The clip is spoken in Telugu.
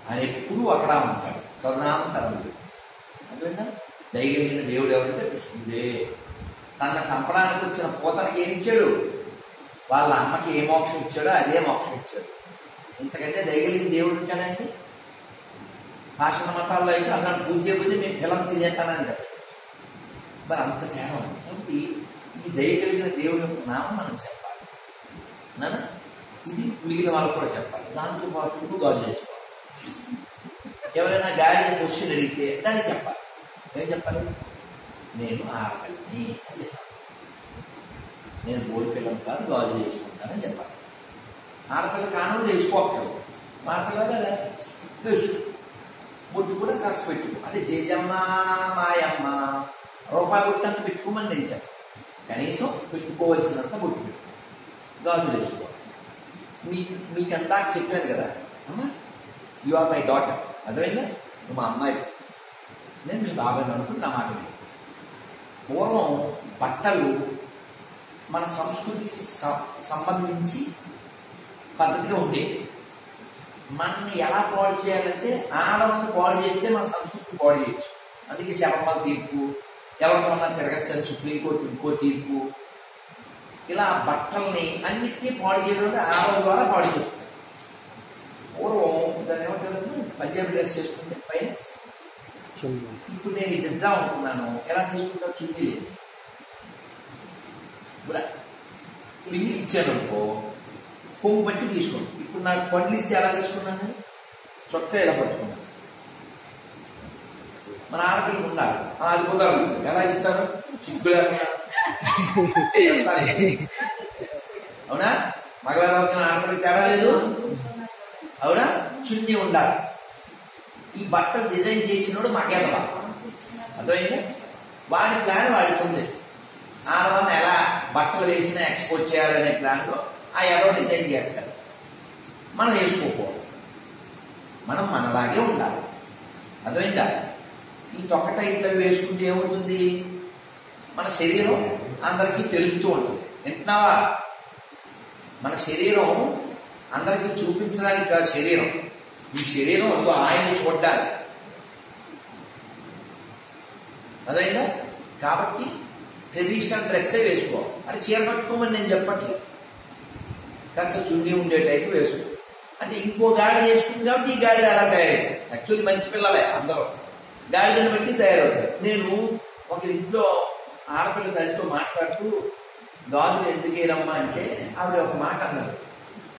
ఆయన ఎప్పుడూ అక్కడ ఉంటాడు కరుణాంతరంలో అర్థమైందా దయగలిగిన దేవుడు ఎవరంటే కృష్ణుడే తన చంపడానికి వచ్చిన పూతనకి ఏమి ఇచ్చాడు వాళ్ళ అమ్మకి ఏ మోక్షం ఇచ్చాడో అదే మోక్షం ఇచ్చాడు ఇంతకంటే దయగలిగిన దేవుడు ఉంటాడంటే భాషణ మతాల్లో అయితే అసలు పూజ చేయకపోతే మేము పిల్లలు తినేస్తానంటాడు మరి అంత తేడా ఉంది కాబట్టి ఈ దయగలిగిన దేవుడి యొక్క నామం మనం చెప్పాలి నాన్న ఇది మిగిలిన వాళ్ళు కూడా చెప్పాలి దాంతో పాటు నువ్వు గాజు చేసుకోవాలి ఎవరైనా గాడిద క్వశ్చన్ అడిగితే దాన్ని చెప్పాలి ఏం చెప్పాలి నేను ఆడపిల్లని అని చెప్పాలి నేను బోడి పిల్లని కాదు గాజు చేసుకుంటానని చెప్పాలి ఆడపిల్ల కానం చేసుకోక్కర్లేదు ఆడపిల్ల కదా వేసుకో బొట్టు కూడా కాస్త పెట్టుకో అంటే జేజమ్మ మాయమ్మ రూపాయి బొట్టంత పెట్టుకోమని నేను చెప్పాను కనీసం పెట్టుకోవాల్సినంత బొట్టు పెట్టుకో గాజులు వేసుకో మీ మీకు అందాక చెప్పాను కదా అమ్మా యు ఆర్ మై డాటర్ అర్థమైందా నువ్వు మా అమ్మాయి నేను మీ బాబాయ్ అనుకుని నా మాట విను. పూర్వం బట్టలు మన సంస్కృతికి స- సంబంధించి పద్ధతిగా ఉండేవి మనల్ని ఎలా పాడు చేయాలంటే ఆడవాళ్ళని పాడు చేస్తే మన సంస్కృతిని పాడు చేయొచ్చు అందుకే శబరిమల తీర్పు ఎవరికన్నా తిరగచ్చని సుప్రీంకోర్టు ఇంకో తీర్పు ఇలా బట్టల్ని అన్నిటినీ పాడు చేయడం అంటే ఆడవాళ్ళ ద్వారా పాడు చేస్తున్నారు పూర్వం దాన్ని ఏమంటారు పంజాబీ డ్రెస్ చేసుకుంటే పైన చున్నీ ఇప్పుడు నేను ఇది ఇద్దాం అనుకున్నాను ఎలా తీసుకుంటా చున్నీ లేదు ఇప్పుడు పిన్నికి ఇచ్చాను అనుకో కొంగు బట్టి తీసుకోండి ఇప్పుడు నాకు పండ్లు ఇచ్చి ఎలా తీసుకున్నాను నేను? చొక్కా ఇలా పట్టుకున్నాను మన ఆడపిల్లలు ఉండాలి ఆ, అది కుదరదు ఎలా ఇస్తారు సిగ్గు లేకుండా. చెప్తాను. అవునా మగవేదవకి ఆడపిల్లకి తేడా లేదు అవునా చున్నీ ఉండాలి ఈ బట్టలు డిజైన్ చేసినోడు మగేదవా అర్థమైందా వాడి ప్లాన్ వాడికి ఉంది ఆడవాళ్ళని ఎలా బట్టలు వేసినా ఎక్స్పోజ్ చేయాలనే ప్లాన్లో ఆ ఎదో డిజైన్ చేస్తాడు మనం వేసుకోకూడదు మనం మనలాగే ఉండాలి అర్థమైందా ఈ తొక్క టైట్లు అవి వేసుకుంటే ఏమవుతుంది మన శరీరం అందరికీ తెలుస్తూ ఉంటుంది వింటున్నావా మన శరీరం అందరికీ చూపించడానికి కాదు శరీరం ఈ శరీరం ఇదిగో ఆయన చూడ్డానికి అదైందా కాబట్టి ట్రెడిషనల్ డ్రెస్సే వేసుకో అంటే చీర కట్టుకోమని నేను చెప్పట్లేదు కాస్త చున్నీ ఉండే టైపు వేసుకో అంటే ఇంకో గాడి వేసుకుంది కాబట్టి ఈ గాడి అలా తయారైంది యాక్చువల్లీ మంచి పిల్లలే అందరూ గాడిదని బట్టి తయారవుతారు నేను ఒక ఇంట్లో ఆడపిల్ల తల్లితో మాట్లాడుతూ గాజులు ఎందుకు వేయరమ్మా అంటే ఆవిడ ఒక మాట అన్నారు